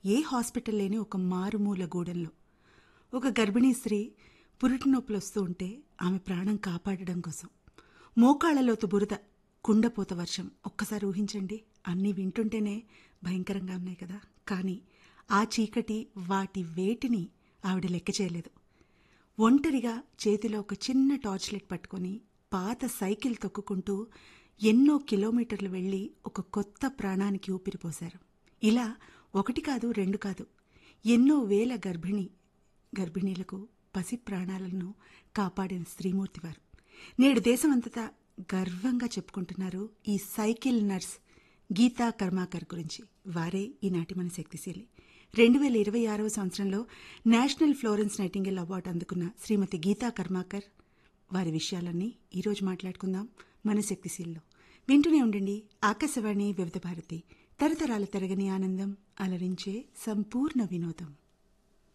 ఏ hospital లేని ఒక మారుమూల గూడెంలో ఒక గర్భిణీ స్త్రీ పురిటి నొప్పులు వస్తూ ఉంటే ఆమె ప్రాణం కాపాడడం కోసం మోకాళ్లలోతు బురద కుండపోత వర్షం ఒక్కసారి ఊహించండి అన్నీ వింటుంటేనే భయంకరంగా ఉన్నాయి కదా కానీ ఆ చీకటి వాటి వేటిని ఆవిడ లెక్క చేయలేదు ఒంటరిగా చేతిలో ఒక చిన్న టార్చ్ లైట్ పట్టుకొని పాత సైకిల్ తొక్కుకుంటూ ఎన్నో కిలోమీటర్లు వెళ్ళి ఒక కొత్త ప్రాణానికి ఊపిరిపోశారు ఇలా ఒకటి కాదు రెండు కాదు ఎన్నో వేల గర్భిణి గర్భిణీలకు పసి ప్రాణాలను కాపాడిన స్త్రీమూర్తి వారు నేడు దేశమంతటా గర్వంగా చెప్పుకుంటున్నారు ఈ సైకిల్ నర్స్ గీతా కర్మాకర్ గురించి వారే ఈనాటి మన శక్తిశీలి రెండు వేల ఇరవై ఆరవ సంవత్సరంలో నేషనల్ ఫ్లోరెన్స్ నైటింగేల్ అవార్డు అందుకున్న శ్రీమతి గీతా కర్మాకర్ వారి విషయాలన్నీ ఈరోజు మాట్లాడుకుందాం మన శక్తిశీల్లో వింటూనే ఉండండి ఆకాశవాణి వివిధ భారతి తరతరాల తరగని ఆనందం అలరించే సంపూర్ణ వినోదం